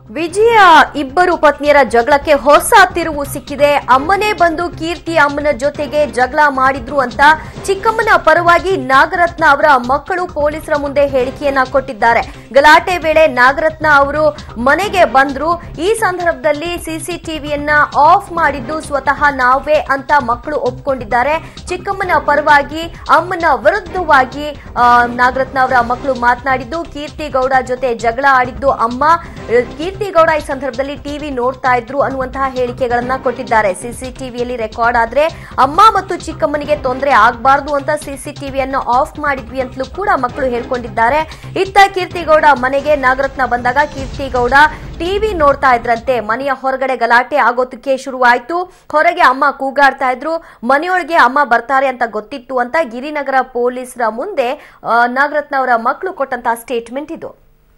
ವಿಜಯ ಇಬ್ಬರು ಪತ್ನಿಯರ ಜಗಳಕ್ಕೆ ಹೊಸ ತಿರುವು ಸಿಕ್ಕಿದೆ ಅಮ್ಮನೇ ಬಂದು ಕೀರ್ತಿ ಅಮ್ಮನ ಜೊತೆಗೆ ಜಗಳ ಮಾಡಿದ್ರು ಅಂತ ಚಿಕ್ಕಮ್ಮನ ಪರವಾಗಿ ನಾಗರತ್ನ ಅವರ ಮಕ್ಕಳು ಪೊಲೀಸರ ಮುಂದೆ ಹೇಳಿಕೆಯನ್ನ ಕೊಟ್ಟಿದ್ದಾರೆ ಗಲಾಟೆ ವೇಳೆ ನಾಗರತ್ನ ಅವರು ಮನೆಗೆ ಬಂದ್ರು ಈ ಸಂದರ್ಭದಲ್ಲಿ ಸಿಸಿಟಿವಿಯನ್ನ ಆಫ್ ಮಾಡಿದ್ದು ಸ್ವತಃ ನಾವೇ ಅಂತ ಮಕ್ಕಳು ಒಪ್ಕೊಂಡಿದ್ದಾರೆ ಚಿಕ್ಕಮ್ಮನ ಪರವಾಗಿ ಅಮ್ಮನ ವಿರುದ್ಧವಾಗಿ ಆ, ನಾಗರತ್ನ ಅವರ ಮಕ್ಕಳು ಮಾತನಾಡಿದ್ದು ಕೀರ್ತಿ ಗೌಡ ಜೊತೆ ಜಗಳ ಆಡಿದ್ದು ಅಮ್ಮ ಅಹ್, ಕೀರ್ತಿ ಗೌಡ ಈ ಸಂದರ್ಭದಲ್ಲಿ ಟಿವಿ ನೋಡ್ತಾ ಇದ್ರು ಅನ್ನುವಂತಹ ಹೇಳಿಕೆಗಳನ್ನ ಕೊಟ್ಟಿದ್ದಾರೆ ಸಿಸಿಟಿವಿಯಲ್ಲಿ ರೆಕಾರ್ಡ್ ಆದ್ರೆ ಅಮ್ಮ ಮತ್ತು ಚಿಕ್ಕಮ್ಮನಿಗೆ ತೊಂದರೆ ಆಗಬಾರ್ದು ಅಂತ ಸಿಸಿಟಿವಿಯನ್ನು ಆಫ್ ಮಾಡಿದ್ವಿ ಅಂತಲೂ ಕೂಡ ಮಕ್ಕಳು ಹೇಳ್ಕೊಂಡಿದ್ದಾರೆ ಇತ್ತ ಕೀರ್ತಿಗೌಡ ಮನೆಗೆ ನಾಗರತ್ನ ಬಂದಾಗ ಕೀರ್ತಿಗೌಡ ಟಿವಿ ನೋಡ್ತಾ ಇದ್ರಂತೆ ಮನೆಯ ಹೊರಗಡೆ ಗಲಾಟೆ ಆಗೋದಕ್ಕೆ ಶುರುವಾಯ್ತು ಹೊರಗೆ ಅಮ್ಮ ಕೂಗಾಡ್ತಾ ಇದ್ರು ಮನೆಯೊಳಗೆ ಅಮ್ಮ ಬರ್ತಾರೆ ಅಂತ ಗೊತ್ತಿತ್ತು ಅಂತ ಗಿರಿನಗರ ಪೊಲೀಸರ ಮುಂದೆ ಆ, ನಾಗರತ್ನ ಅವರ ಮಕ್ಕಳು ಕೊಟ್ಟಂತಹ ಸ್ಟೇಟ್ಮೆಂಟ್ ಇದು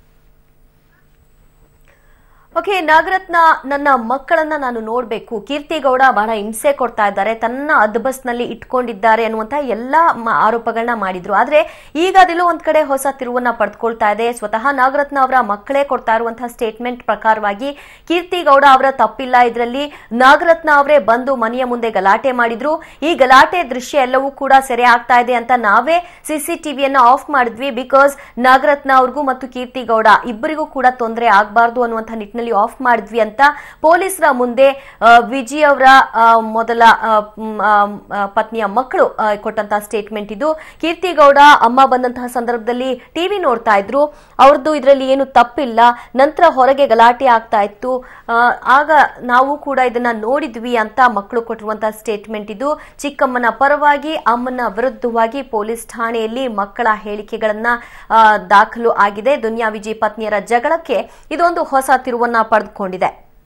ಓಕೆ ನಾಗರತ್ನ ನನ್ನ ಮಕ್ಕಳನ್ನ ನಾನು ನೋಡಬೇಕು ಕೀರ್ತಿಗೌಡ ಬಹಳ ಹಿಂಸೆ ಕೊಡ್ತಾ ಇದ್ದಾರೆ ತನ್ನ ಅದ್ಬಸ್ನಲ್ಲಿ ಇಟ್ಕೊಂಡಿದ್ದಾರೆ ಅನ್ನುವಂತಹ ಎಲ್ಲ ಮ- ಆರೋಪಗಳನ್ನ ಮಾಡಿದ್ರು ಆದ್ರೆ ಈಗ ಅದೆಲ್ಲೋ ಒಂದ್ ಕಡೆ ಹೊಸ ತಿರುವನ್ನ ಪಡೆದುಕೊಳ್ತಾ ಇದೆ ಸ್ವತಃ ನಾಗರತ್ನ ಅವರ ಮಕ್ಕಳೇ ಕೊಡ್ತಾ ಇರುವಂತಹ ಸ್ಟೇಟ್ಮೆಂಟ್ ಪ್ರಕಾರವಾಗಿ ಕೀರ್ತಿಗೌಡ ಅವರ ತಪ್ಪಿಲ್ಲ ಇದರಲ್ಲಿ ನಾಗರತ್ನ ಅವರೇ ಬಂದು ಮನೆಯ ಮುಂದೆ ಗಲಾಟೆ ಮಾಡಿದ್ರು ಈ ಗಲಾಟೆ ದೃಶ್ಯ ಎಲ್ಲವೂ ಕೂಡ ಸೆರೆ ಆಗ್ತಾ ಇದೆ ಅಂತ ನಾವೇ ಸಿಸಿಟಿವಿಯನ್ನ ಆಫ್ ಮಾಡಿದ್ವಿ ಬಿಕಾಸ್ ನಾಗರತ್ನ ಅವ್ರಿಗೂ ಮತ್ತು ಕೀರ್ತಿಗೌಡ ಇಬ್ಬರಿಗೂ ಕೂಡ ತೊಂದರೆ ಆಗಬಾರ್ದು ಅನ್ನುವಂಥ ನಿಟ್ಟಿನಲ್ಲಿ ಆಫ್ ಮಾಡಿದ್ವಿ ಅಂತ ಪೊಲೀಸರ ಮುಂದೆ ಆ, ವಿಜಯ್ ಅವರ ಆ, ಮೊದಲ ಆ, ಮ್, ಆ, ಆ, ಪತ್ನಿಯ ಮಕ್ಕಳು ಆ, ಕೊಟ್ಟಂತಹ ಸ್ಟೇಟ್ಮೆಂಟ್ ಇದು ಕೀರ್ತಿಗೌಡ ಅಮ್ಮ ಬಂದಂತಹ ಸಂದರ್ಭದಲ್ಲಿ ಟಿವಿ ನೋಡ್ತಾ ಇದ್ರು ಅವ್ರದ್ದು ಇದರಲ್ಲಿ ಏನು ತಪ್ಪಿಲ್ಲ ನಂತರ ಹೊರಗೆ ಗಲಾಟೆ ಆಗ್ತಾ ಇತ್ತು ಆ, ಆಗ ನಾವು ಕೂಡ ಇದನ್ನ ನೋಡಿದ್ವಿ ಅಂತ ಮಕ್ಕಳು ಕೊಟ್ಟಿರುವಂತಹ ಸ್ಟೇಟ್ಮೆಂಟ್ ಇದು ಚಿಕ್ಕಮ್ಮನ ಪರವಾಗಿ ಅಮ್ಮನ ವಿರುದ್ಧವಾಗಿ ಪೊಲೀಸ್ ಠಾಣೆಯಲ್ಲಿ ಮಕ್ಕಳ ಹೇಳಿಕೆಗಳನ್ನ ಆ, ದಾಖಲು ಆಗಿದೆ ದುನಿಯಾ ವಿಜಯ್ ಪತ್ನಿಯರ ಜಗಳಕ್ಕೆ ಇದೊಂದು ಹೊಸ ತಿರುವನ್ನ ಪಡೆದುಕೊಂಡಿದೆ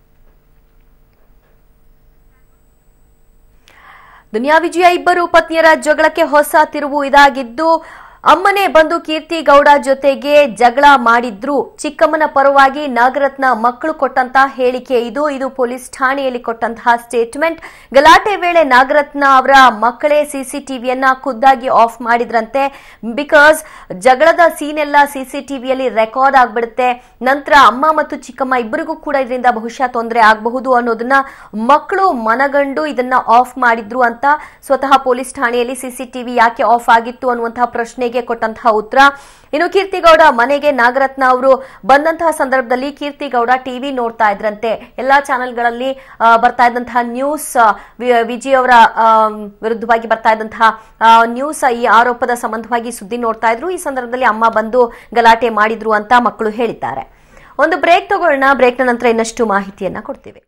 ದುನಿಯಾ ವಿಜಯ ಇಬ್ಬರು ಪತ್ನಿಯರ ಜಗಳಕ್ಕೆ ಹೊಸ ತಿರುವು ಇದಾಗಿದ್ದು ಅಮ್ಮನೇ ಬಂದು ಕೀರ್ತಿ ಗೌಡ ಜೊತೆಗೆ ಜಗಳ ಮಾಡಿದ್ರು ಚಿಕ್ಕಮ್ಮನ ಪರವಾಗಿ ನಾಗರತ್ನ ಮಕ್ಕಳು ಕೊಟ್ಟಂತಹ ಹೇಳಿಕೆ ಇದು ಇದು ಪೊಲೀಸ್ ಠಾಣೆಯಲ್ಲಿ ಕೊಟ್ಟಂತಹ ಸ್ಟೇಟ್ಮೆಂಟ್ ಗಲಾಟೆ ವೇಳೆ ನಾಗರತ್ನ ಅವರ ಮಕ್ಕಳೇ ಸಿಸಿಟಿವಿಯನ್ನ ಖುದ್ದಾಗಿ ಆಫ್ ಮಾಡಿದ್ರಂತೆ ಬಿಕಾಸ್ ಜಗಳದ ಸೀನ್ ಎಲ್ಲ ಸಿಸಿಟಿವಿಯಲ್ಲಿ ರೆಕಾರ್ಡ್ ಆಗ್ಬಿಡುತ್ತೆ ನಂತರ ಅಮ್ಮ ಮತ್ತು ಚಿಕ್ಕಮ್ಮ ಇಬ್ಬರಿಗೂ ಕೂಡ ಇದರಿಂದ ಬಹುಶಃ ತೊಂದರೆ ಆಗಬಹುದು ಅನ್ನೋದನ್ನ ಮಕ್ಕಳು ಮನಗಂಡು ಇದನ್ನ ಆಫ್ ಮಾಡಿದ್ರು ಅಂತ ಸ್ವತಃ ಪೊಲೀಸ್ ಠಾಣೆಯಲ್ಲಿ ಸಿಸಿಟಿವಿ ಯಾಕೆ ಆಫ್ ಆಗಿತ್ತು ಅನ್ನುವಂತಹ ಪ್ರಶ್ನೆಗೆ ಕೊಟ್ಟಂತಹ ಉತ್ತರ ಇನ್ನು ಕೀರ್ತಿಗೌಡ ಮನೆಗೆ ನಾಗರತ್ನ ಅವರು ಬಂದಂತಹ ಸಂದರ್ಭದಲ್ಲಿ ಕೀರ್ತಿಗೌಡ ಟಿವಿ ನೋಡ್ತಾ ಇದ್ರಂತೆ ಎಲ್ಲಾ ಚಾನೆಲ್ಗಳಲ್ಲಿ ಆ, ಬರ್ತಾ ಇದ್ದಂತಹ ನ್ಯೂಸ್ ಆ, ವಿ- ವಿಜಯ್ ಅವರ ಆ, ವಿರುದ್ಧವಾಗಿ ಬರ್ತಾ ಇದ್ದಂತಹ ಆ, ನ್ಯೂಸ್ ಈ ಆರೋಪದ ಸಂಬಂಧವಾಗಿ ಸುದ್ದಿ ನೋಡ್ತಾ ಇದ್ರು ಈ ಸಂದರ್ಭದಲ್ಲಿ ಅಮ್ಮ ಬಂದು ಗಲಾಟೆ ಮಾಡಿದ್ರು ಅಂತ ಮಕ್ಕಳು ಹೇಳಿದ್ದಾರೆ ಒಂದು ಬ್ರೇಕ್ ತಗೊಳ್ಳೋಣ ಬ್ರೇಕ್ನ ನಂತರ ಇನ್ನಷ್ಟು ಮಾಹಿತಿಯನ್ನ ಕೊಡ್ತೀವಿ